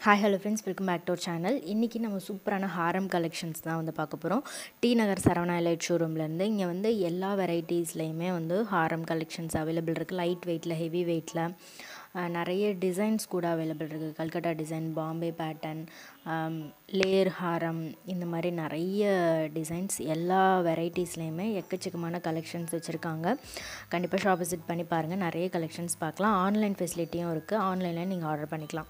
Hi hello friends welcome back to our channel இன்றைக்கி நம்ம சூப்பரான ஹாரம் கலெக்ஷன்ஸ் தான் வந்து பார்க்க போகிறோம் டி நகர் சரவணா லைட் ஷோரூம்லேருந்து இங்கே வந்து எல்லா வெரைட்டிஸ்லேயுமே வந்து ஹாரம் கலெக்ஷன்ஸ் அவைலபிள் இருக்குது லைட் வெயிட்டில் ஹெவி வெயிட்டில் நிறைய டிசைன்ஸ் கூட அவைலபிள் இருக்குது Calcutta design Bombay pattern layer ஹாரம் இந்த மாதிரி நிறைய டிசைன்ஸ் எல்லா வெரைட்டிஸ்லேயுமே எக்கச்சக்கமான கலெக்ஷன்ஸ் வச்சுருக்காங்க கண்டிப்பாக ஷாப் விசிட் பண்ணி பாருங்கள் நிறைய கலெக்ஷன்ஸ் பார்க்கலாம் ஆன்லைன் ஃபெசிலிட்டியும் இருக்குது ஆன்லைனில் நீங்கள் ஆர்டர் பண்ணிக்கலாம்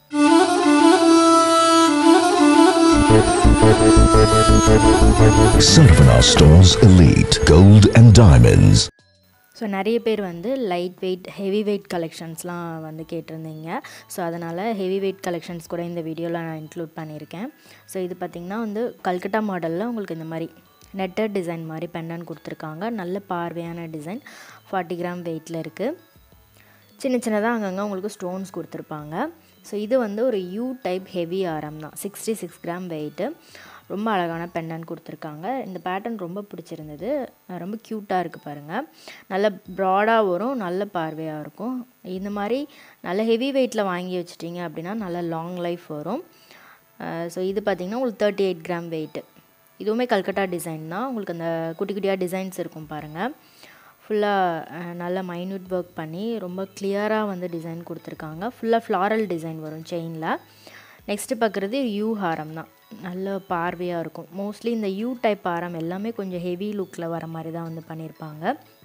Sarvana Stores Elite Gold and Diamonds. So நிறைய பேர் வந்து லைட் வெயிட் ஹெவி வெயிட் கலெக்ஷன்ஸ்லாம் வந்து கேட்டிருந்தீங்க ஸோ அதனால் ஹெவி வெயிட் கலெக்ஷன்ஸ் கூட இந்த வீடியோவில் நான் இன்க்ளூட் பண்ணியிருக்கேன் ஸோ இது பார்த்திங்கன்னா வந்து கல்கட்டா மாடலில் உங்களுக்கு இந்த மாதிரி நெட்டட் டிசைன் மாதிரி பெண்டன் கொடுத்துருக்காங்க நல்ல பார்வையான டிசைன் ஃபார்ட்டி கிராம் வெயிட்டில் இருக்குது சின்ன சின்னதாக அங்கங்கே உங்களுக்கு ஸ்டோன்ஸ் கொடுத்துருப்பாங்க ஸோ இது வந்து ஒரு யூ டைப் ஹெவி ஆரம் தான் சிக்ஸ்டி சிக்ஸ் கிராம் வெயிட்டு ரொம்ப அழகான பெண்டன் கொடுத்துருக்காங்க இந்த பேட்டர்ன் ரொம்ப பிடிச்சிருந்தது ரொம்ப க்யூட்டாக இருக்குது பாருங்கள் நல்ல ப்ராடாக வரும் நல்ல பார்வையாக இருக்கும் இந்த மாதிரி நல்ல ஹெவி வெயிட்டில் வாங்கி வச்சிட்டிங்க அப்படின்னா நல்ல லாங் லைஃப் வரும் ஸோ இது பார்த்திங்கன்னா உங்களுக்கு தேர்ட்டி எயிட் கிராம் வெயிட்டு இதுவுமே கல்கட்டா டிசைன் தான் உங்களுக்கு அந்த குட்டி குட்டியாக டிசைன்ஸ் இருக்கும் பாருங்கள் ஃபுல்லாக நல்ல மைன்யூட் ஒர்க் பண்ணி ரொம்ப கிளியராக வந்து டிசைன் கொடுத்துருக்காங்க ஃபுல்லாக ஃப்ளாரல் டிசைன் வரும் செயினில் நெக்ஸ்ட்டு பார்க்குறது யூ ஹாரம் தான் நல்ல பார்வையாக இருக்கும் மோஸ்ட்லி இந்த யூ டைப் ஹாரம் எல்லாமே கொஞ்சம் ஹெவி லுக்கில் வர மாதிரி தான் வந்து பண்ணியிருப்பாங்க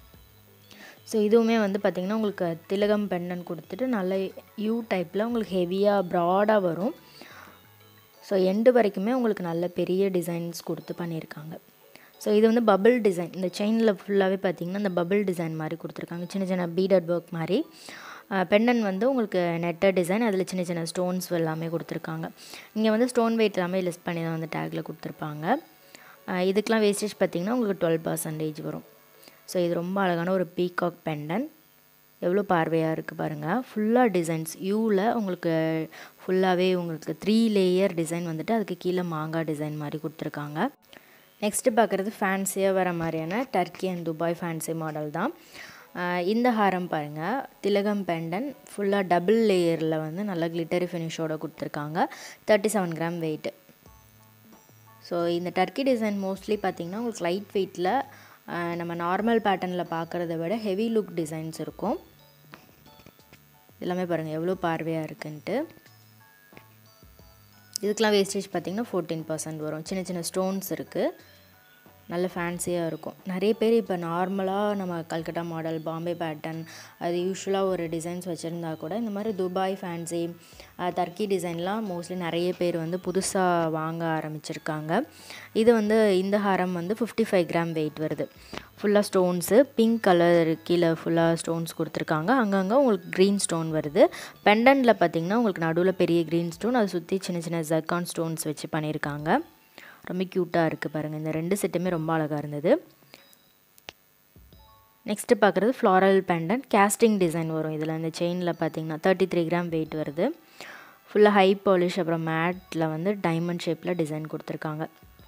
ஸோ இதுவுமே வந்து பார்த்திங்கன்னா உங்களுக்கு திலகம் பெண்ணன் கொடுத்துட்டு நல்ல யூ டைப்பில் உங்களுக்கு ஹெவியாக ப்ராடாக வரும் ஸோ எண்டு வரைக்குமே உங்களுக்கு நல்ல பெரிய டிசைன்ஸ் கொடுத்து பண்ணியிருக்காங்க ஸோ இது வந்து பபிள் டிசைன் இந்த செயினில் ஃபுல்லாகவே பார்த்திங்கன்னா இந்த பபிள் டிசைன் மாதிரி கொடுத்துருக்காங்க சின்ன சின்ன பீடட் ஒர்க் மாதிரி பெண்டன் வந்து உங்களுக்கு நெட்டர் டிசைன் அதில் சின்ன சின்ன ஸ்டோன்ஸ் எல்லாமே கொடுத்துருக்காங்க இங்கே வந்து ஸ்டோன் வெயிட் எல்லாமே லிஸ்ட் பண்ணி தான் வந்து டேக்கில் கொடுத்துருப்பாங்க இதுக்கெலாம் வேஸ்டேஜ் பார்த்திங்கன்னா உங்களுக்கு டுவெல் பர்சன்டேஜ் வரும் ஸோ இது ரொம்ப அழகான ஒரு பீகாக் பெண்டன் எவ்வளோ பார்வையாக இருக்குது பாருங்கள் ஃபுல்லாக டிசைன்ஸ் யூவில் உங்களுக்கு ஃபுல்லாகவே உங்களுக்கு த்ரீ லேயர் டிசைன் வந்துட்டு அதுக்கு கீழே மாங்காய் டிசைன் மாதிரி கொடுத்துருக்காங்க நெக்ஸ்ட்டு பார்க்குறது ஃபேன்சியாக வர மாதிரியான Turkey and Dubai fancy model தான் இந்த ஹாரம் பாருங்கள் திலகம் பெண்டன் ஃபுல்லாக டபுள் லேயரில் வந்து நல்ல கிளிட்டரி ஃபினிஷோடு கொடுத்துருக்காங்க thirty seven gram weight so இந்த டர்க்கி டிசைன் மோஸ்ட்லி பார்த்திங்கன்னா உங்களுக்கு லைட் வெயிட்டில் நம்ம நார்மல் பேட்டர்னில் பார்க்குறத விட ஹெவி லுக் டிசைன்ஸ் இருக்கும் எல்லாமே பாருங்கள் எவ்வளோ பார்வையாக இருக்குன்ட்டு இதுக்கெலாம் வேஸ்டேஜ் பார்த்திங்கன்னா ஃபோர்டீன் பர்சன்ட் வரும் சின்ன சின்ன ஸ்டோன்ஸ் இருக்குது நல்ல ஃபேன்சியாக இருக்கும் நிறைய பேர் இப்போ நார்மலாக நம்ம கல்கட்டா மாடல் பாம்பே பேட்டர்ன் அது யூஸ்வலாக ஒரு டிசைன்ஸ் வச்சுருந்தா கூட இந்த மாதிரி துபாய் ஃபேன்சி டர்க்கி டிசைன்லாம் மோஸ்ட்லி நிறைய பேர் வந்து புதுசாக வாங்க ஆரம்பிச்சிருக்காங்க இது வந்து இந்த ஹாரம் வந்து ஃபிஃப்டி ஃபைவ் கிராம் வெயிட் வருது ஃபுல்லாக ஸ்டோன்ஸு பிங்க் கலர் கீழே ஃபுல்லாக ஸ்டோன்ஸ் கொடுத்துருக்காங்க அங்கங்கே உங்களுக்கு க்ரீன் ஸ்டோன் வருது பெண்டனில் பார்த்திங்கன்னா உங்களுக்கு நடுவில் பெரிய க்ரீன் ஸ்டோன் அதை சுற்றி சின்ன சின்ன ஜர்கான் ஸ்டோன்ஸ் வச்சு பண்ணியிருக்காங்க ரொம்ப க்யூட்டாக இருக்குது பாருங்கள் இந்த ரெண்டு செட்டுமே ரொம்ப அழகாக இருந்தது நெக்ஸ்ட்டு பார்க்குறது ஃப்ளாரல் பேண்டன் கேஸ்டிங் டிசைன் வரும் இதில் இந்த செயினில் பார்த்தீங்கன்னா தேர்ட்டி த்ரீ கிராம் வெயிட் வருது ஃபுல்லாக ஹை பாலிஷ் அப்புறம் மேட்டில் வந்து டைமண்ட் ஷேப்பில் டிசைன் கொடுத்துருக்காங்க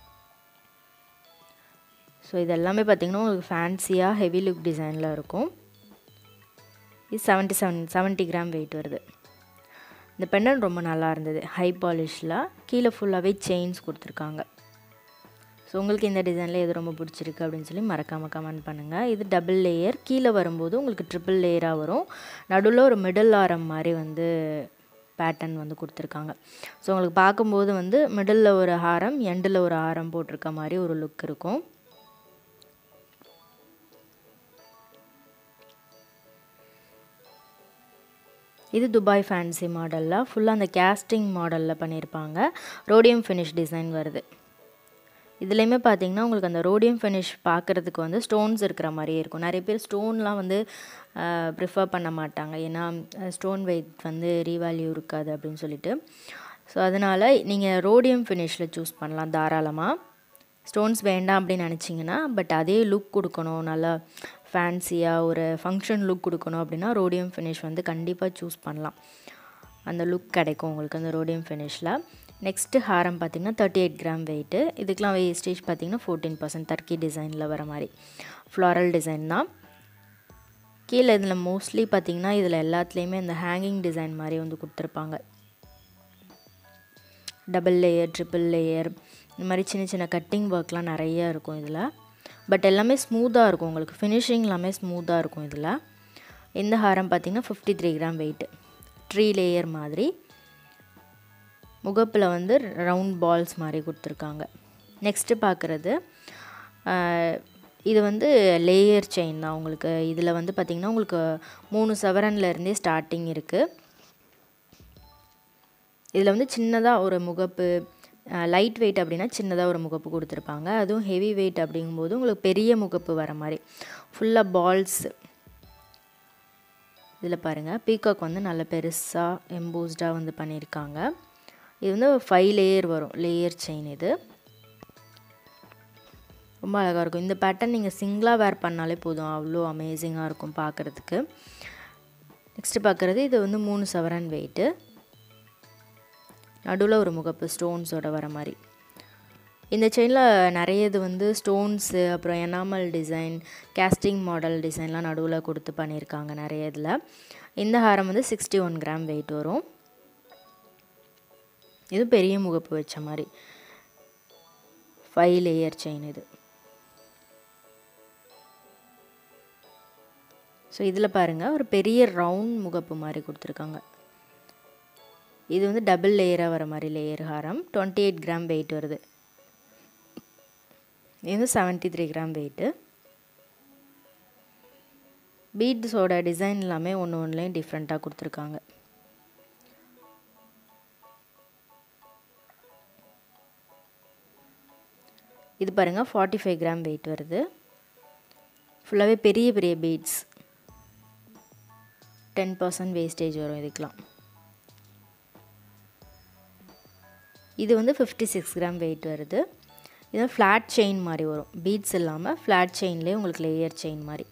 ஸோ இது எல்லாமே பார்த்திங்கன்னா உங்களுக்கு ஃபேன்சியாக ஹெவி லுக் டிசைனில் இருக்கும் இது seventy seven seventy gram weight வருது இந்த பெண்டன் ரொம்ப நல்லா இருந்தது ஹை பாலிஷில் கீழே ஃபுல்லாகவே செயின்ஸ் கொடுத்துருக்காங்க ஸோ உங்களுக்கு இந்த டிசைனில் எது ரொம்ப பிடிச்சிருக்கு அப்படின்னு சொல்லி மறக்காமல் கமெண்ட் பண்ணுங்கள் இது டபுள் லேயர் கீழே வரும்போது உங்களுக்கு ட்ரிபிள் லேயராக வரும் நடுவில் ஒரு மிடில் ஆரம் மாதிரி வந்து பேட்டர்ன் வந்து கொடுத்துருக்காங்க ஸோ உங்களுக்கு பார்க்கும்போது வந்து மிடில் ஒரு ஹாரம் எண்டில் ஒரு ஹாரம் போட்டிருக்க மாதிரி ஒரு லுக் இருக்கும் இது துபாய் ஃபேன்சி மாடலில் ஃபுல்லாக அந்த கேஸ்டிங் மாடலில் பண்ணியிருப்பாங்க ரோடியம் ஃபினிஷ் டிசைன் வருது இதுலேயுமே பார்த்தீங்கன்னா உங்களுக்கு அந்த ரோடியம் ஃபினிஷ் பார்க்குறதுக்கு வந்து ஸ்டோன்ஸ் இருக்கிற மாதிரியே இருக்கும் நிறைய பேர் ஸ்டோன்லாம் வந்து ப்ரிஃபர் பண்ண மாட்டாங்க ஏன்னா ஸ்டோன் வெயிட் வந்து ரீவேல்யூ இருக்காது அப்படின்னு சொல்லிட்டு ஸோ அதனால் நீங்கள் ரோடியம் ஃபினிஷில் சூஸ் பண்ணலாம் தாராளமாக ஸ்டோன்ஸ் வேண்டாம் அப்படின்னு நினச்சிங்கன்னா பட் அதே லுக் கொடுக்கணும் நல்லா ஃபேன்சியாக ஒரு ஃபங்க்ஷன் லுக் கொடுக்கணும் அப்படின்னா ரோடியம் ஃபினிஷ் வந்து கண்டிப்பாக சூஸ் பண்ணலாம் அந்த லுக் கிடைக்கும் உங்களுக்கு அந்த ரோடியம் ஃபினிஷில் நெக்ஸ்ட்டு ஹாரம் பார்த்திங்கன்னா தேர்ட்டி எயிட் கிராம் வெயிட்டு இதுக்கெலாம் வேஸ்டேஜ் பார்த்திங்கன்னா ஃபோர்டீன் பர்சன்ட் டர்க்கி டிசைனில் வர மாதிரி ஃப்ளாரல் டிசைன் தான் கீழே இதில் மோஸ்ட்லி பார்த்திங்கன்னா இதில் எல்லாத்துலேயுமே இந்த ஹேங்கிங் டிசைன் மாதிரி வந்து கொடுத்துருப்பாங்க டபுள் லேயர் ட்ரிபிள் லேயர் இந்த மாதிரி சின்ன சின்ன கட்டிங் ஒர்க்லாம் நிறைய இருக்கும் இதில் பட் எல்லாமே ஸ்மூத்தாக இருக்கும் உங்களுக்கு ஃபினிஷிங் எல்லாமே ஸ்மூத்தாக இருக்கும் இதில் இந்த ஹாரம் பார்த்திங்கன்னா fifty three gram weight three layer மாதிரி முகப்பில் வந்து ரவுண்ட் பால்ஸ் மாதிரி கொடுத்துருக்காங்க நெக்ஸ்ட்டு பார்க்குறது இது வந்து லேயர் செயின் தான் உங்களுக்கு இதில் வந்து பார்த்திங்கன்னா உங்களுக்கு மூணு சவரன்லேருந்தே ஸ்டார்டிங் இருக்குது இதில் வந்து சின்னதாக ஒரு முகப்பு லைட் வெயிட் அப்படின்னா சின்னதாக ஒரு முகப்பு கொடுத்துருப்பாங்க அதுவும் ஹெவி வெயிட் அப்படிங்கும்போது உங்களுக்கு பெரிய முகப்பு வர மாதிரி ஃபுல்லாக பால்ஸ் இதில் பாருங்கள் பீகாக் வந்து நல்ல பெருசாக எம்போஸ்டாக வந்து பண்ணியிருக்காங்க இது வந்து ஃபைவ் லேயர் வரும் லேயர் செயின் இது ரொம்ப அழகாக இருக்கும் இந்த பேட்டர்ன் நீங்கள் சிங்கிளாக வேர் பண்ணாலே போதும் அவ்வளோ அமேசிங்காக இருக்கும் பார்க்குறதுக்கு நெக்ஸ்ட்டு பார்க்குறது இது வந்து மூணு சவரன் வெயிட்டு நடுவில் ஒரு முகப்பு ஸ்டோன்ஸோட வர மாதிரி இந்த செயினில் நிறைய இது வந்து ஸ்டோன்ஸு அப்புறம் எனாமல் டிசைன் கேஸ்டிங் மாடல் டிசைன்லாம் நடுவில் கொடுத்து பண்ணியிருக்காங்க நிறைய இதில் இந்த ஹாரம் வந்து சிக்ஸ்டி ஒன் கிராம் வெயிட் வரும் இது பெரிய முகப்பு வச்ச மாதிரி ஃபைவ் லேயர் செயின் இது ஸோ இதில் பாருங்கள் ஒரு பெரிய ரவுண்ட் முகப்பு மாதிரி கொடுத்துருக்காங்க இது வந்து டபுள் லேயராக வர மாதிரி லேயர் ஹாரம் டுவெண்ட்டி எயிட் கிராம் வெயிட் வருது இது வந்து செவன்ட்டி த்ரீ கிராம் வெயிட்டு பீட்ஸோட டிசைன் எல்லாமே ஒன்று ஒன்றுலேயும் டிஃப்ரெண்ட்டாக கொடுத்துருக்காங்க இது பாருங்கள் ஃபார்ட்டி ஃபைவ் கிராம் வெயிட் வருது ஃபுல்லாகவே பெரிய பெரிய பீட்ஸ் டென் பர்சன்ட் வேஸ்டேஜ் வரும் இதுக்கெலாம் இது வந்து ஃபிஃப்டி சிக்ஸ் கிராம் வெயிட் வருது இது ஃப்ளாட் செயின் மாதிரி வரும் பீட்ஸ் இல்லாமல் ஃப்ளாட் செயின்லேயே உங்களுக்கு லேயர் செயின் மாதிரி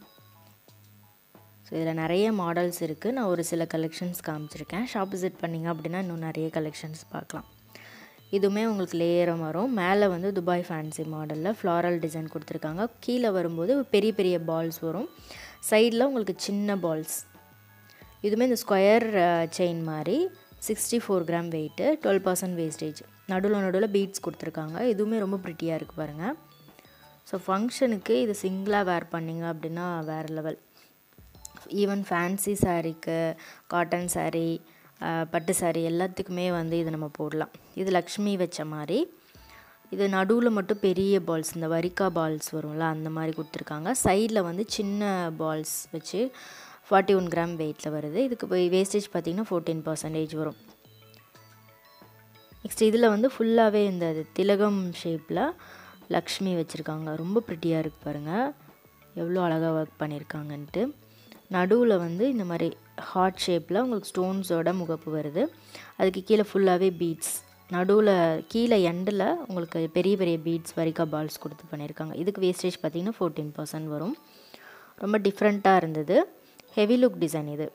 ஸோ இதில் நிறைய மாடல்ஸ் இருக்குது நான் ஒரு சில கலெக்ஷன்ஸ் காமிச்சிருக்கேன் ஷாப் விசிட் பண்ணிங்க அப்படின்னா இன்னும் நிறைய கலெக்ஷன்ஸ் பார்க்கலாம் இதுவுமே உங்களுக்கு லேயரம் வரும் மேலே வந்து துபாய் ஃபேன்சி மாடலில் ஃப்ளாரல் டிசைன் கொடுத்துருக்காங்க கீழே வரும்போது பெரிய பெரிய பால்ஸ் வரும் சைடில் உங்களுக்கு சின்ன பால்ஸ் இதுவுமே இந்த ஸ்கொயர் செயின் மாதிரி sixty four gram weight twelve percent wastage நடுவில் நடுவில் பீட்ஸ் கொடுத்துருக்காங்க இதுவுமே ரொம்ப ப்ரிட்டியாக இருக்குது பாருங்கள் ஸோ ஃபங்க்ஷனுக்கு இது சிங்கிளாக வேர் பண்ணிங்க அப்படின்னா வேறு லெவல் ஈவன் ஃபேன்சி சாரீக்கு காட்டன் சாரீ பட்டு சாரீ எல்லாத்துக்குமே வந்து இது நம்ம போடலாம் இது லக்ஷ்மி வச்ச மாதிரி இது நடுவில் மட்டும் பெரிய பால்ஸ் இந்த வரிக்கா பால்ஸ் வரும்ல அந்த மாதிரி கொடுத்துருக்காங்க சைடில் வந்து சின்ன பால்ஸ் வச்சு ஃபார்ட்டி ஒன் கிராம் வெயிட்டில் வருது இதுக்கு போய் வேஸ்டேஜ் பார்த்திங்கன்னா ஃபோர்டீன் பர்சன்டேஜ் வரும் நெக்ஸ்ட் இதில் வந்து ஃபுல்லாகவே இந்த திலகம் ஷேப்பில் லக்ஷ்மி வச்சுருக்காங்க ரொம்ப ப்ரிட்டியாக இருக்குது பாருங்கள் எவ்வளோ அழகாக ஒர்க் பண்ணியிருக்காங்கன்ட்டு நடுவில் வந்து இந்த மாதிரி ஹார்ட் ஷேப்பில் உங்களுக்கு ஸ்டோன்ஸோட முகப்பு வருது அதுக்கு கீழே ஃபுல்லாகவே பீட்ஸ் நடுவில் கீழே எண்டில் உங்களுக்கு பெரிய பெரிய பீட்ஸ் வரிக்கா பால்ஸ் கொடுத்து பண்ணியிருக்காங்க இதுக்கு வேஸ்டேஜ் பார்த்திங்கன்னா ஃபோர்டீன் பர்சன்ட் வரும் ரொம்ப டிஃப்ரெண்ட்டாக இருந்தது ஹெவி லுக் டிசைன் இது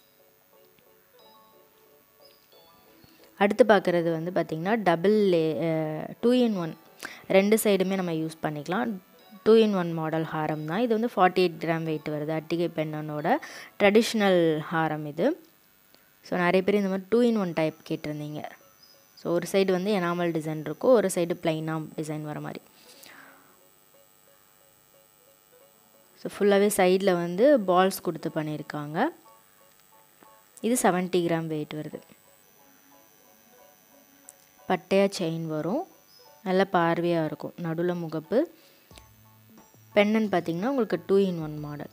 அடுத்து பார்க்குறது வந்து பார்த்திங்கன்னா double layer two in one ரெண்டு சைடுமே நம்ம யூஸ் பண்ணிக்கலாம் டூ இன் ஒன் மாடல் ஹாரம் தான் இது வந்து ஃபார்ட்டி எயிட் கிராம் வெயிட் வருது அட்டிகை பெண்ணனோட ட்ரெடிஷ்னல் ஹாரம் இது ஸோ நிறைய பேர் இந்த மாதிரி டூ இன் ஒன் டைப் கேட்டிருந்தீங்க ஸோ ஒரு சைடு வந்து எனாமல் டிசைன் இருக்கும் ஒரு சைடு பிளைனாக டிசைன் வர மாதிரி ஸோ ஃபுல்லாகவே சைடில் வந்து பால்ஸ் கொடுத்து பண்ணியிருக்காங்க இது செவன்ட்டி கிராம் வெயிட் வருது பட்டையாக செயின் வரும் நல்ல பார்வையாக இருக்கும் நடுவில் முகப்பு பெண்ணன் பார்த்திங்கன்னா உங்களுக்கு two in one model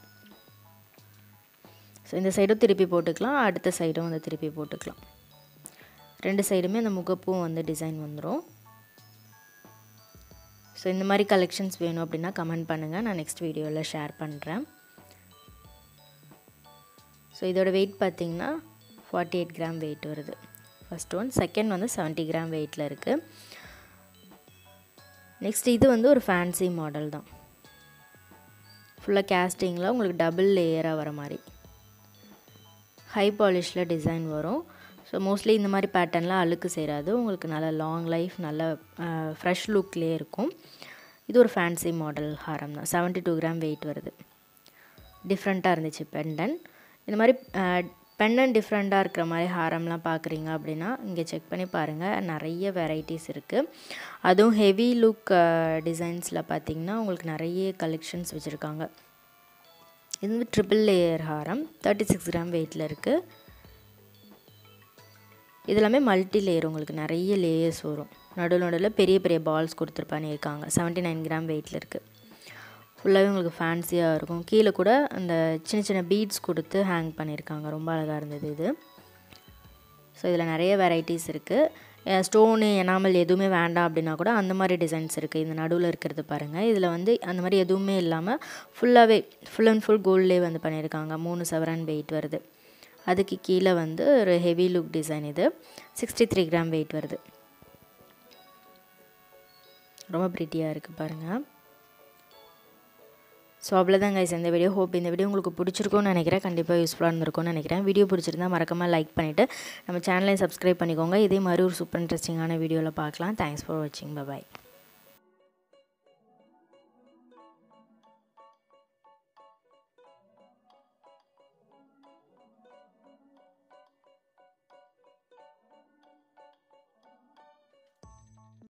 so இந்த சைடும் திருப்பி போட்டுக்கலாம் அடுத்த சைடும் வந்து திருப்பி போட்டுக்கலாம் ரெண்டு சைடுமே அந்த முகப்பும் வந்து டிசைன் வந்துடும் ஸோ இந்த மாதிரி கலெக்ஷன்ஸ் வேணும் அப்படின்னா கமெண்ட் பண்ணுங்கள் நான் நெக்ஸ்ட் வீடியோவில் ஷேர் பண்ணுறேன் ஸோ இதோட வெயிட் பார்த்திங்கன்னா ஃபார்ட்டி எயிட் கிராம் வெயிட் வருது ஃபஸ்ட் ஒன் செகண்ட் வந்து செவன்ட்டி கிராம் வெயிட்டில் இருக்குது நெக்ஸ்ட் இது வந்து ஒரு ஃபேன்சி மாடல் தான் ஃபுல்லாக கேஸ்டிங்கில் உங்களுக்கு டபுள் லேயராக வர மாதிரி ஹை பாலிஷில் டிசைன் வரும் ஸோ மோஸ்ட்லி இந்த மாதிரி பேட்டர்ன்லாம் அழுக்கு சேராது உங்களுக்கு நல்ல லாங் லைஃப் நல்ல ஃப்ரெஷ் லுக்லேயே இருக்கும் இது ஒரு ஃபேன்சி மாடல் ஹாரம் தான் செவன்ட்டி டூ கிராம் வெயிட் வருது டிஃப்ரெண்ட்டாக இருந்துச்சு பெண்டன் இந்த மாதிரி பெண்ணன் டிஃப்ரெண்ட்டாக இருக்கிற மாதிரி ஹாரம்லாம் பார்க்குறீங்க அப்படின்னா இங்கே செக் பண்ணி பாருங்கள் நிறைய வெரைட்டிஸ் இருக்குது அதுவும் ஹெவி லுக் டிசைன்ஸில் பார்த்தீங்கன்னா உங்களுக்கு நிறைய கலெக்ஷன்ஸ் வச்சுருக்காங்க இது வந்து ட்ரிபிள் லேயர் ஹாரம் தேர்ட்டி சிக்ஸ் கிராம் வெயிட்டில் இருக்குது இது எல்லாமே மல்டி லேயர் உங்களுக்கு நிறைய லேயர்ஸ் வரும் நடுவில் நடுவில் பெரிய பெரிய பால்ஸ் கொடுத்துரு பண்ணியிருக்காங்க செவன்ட்டி நைன் கிராம் வெயிட்டில் இருக்குது ஃபுல்லாகவே உங்களுக்கு ஃபேன்சியாக இருக்கும் கீழே கூட அந்த சின்ன சின்ன பீட்ஸ் கொடுத்து ஹேங் பண்ணியிருக்காங்க ரொம்ப அழகாக இருந்தது இது ஸோ இதில் நிறைய வெரைட்டிஸ் இருக்குது ஸ்டோனு எனாமல் எதுவுமே வேண்டாம் அப்படின்னா கூட அந்த மாதிரி டிசைன்ஸ் இருக்குது இந்த நடுவில் இருக்கிறது பாருங்கள் இதில் வந்து அந்த மாதிரி எதுவுமே இல்லாமல் ஃபுல்லாகவே ஃபுல் அண்ட் ஃபுல் கோல்ட்லேயே வந்து பண்ணியிருக்காங்க மூணு செவரன் வெயிட் வருது அதுக்கு கீழே வந்து ஒரு ஹெவி லுக் டிசைன் இது சிக்ஸ்டி த்ரீ கிராம் வெயிட் வருது ரொம்ப ப்ரிட்டியாக இருக்குது பாருங்கள் ஸோ அவ்வளோதான் கைஸ் இந்த வீடியோ ஹோப் இந்த வீடியோ உங்களுக்கு பிடிச்சிருக்கும்னு நினைக்கிறேன் கண்டிப்பாக யூஸ்ஃபுல்லாக இருந்திருக்கும்னு நினைக்கிறேன் வீடியோ பிடிச்சிருந்தா மறக்காமல் லைக் பண்ணிவிட்டு நம்ம சேனலையும் சப்ஸ்கிரைப் பண்ணிக்கோங்க இதே மாதிரி ஒரு சூப்பர் இன்ட்ரெஸ்டிங்கான வீடியோவில் பார்க்கலாம் தேங்க்ஸ் ஃபார் வாட்சிங் பாய்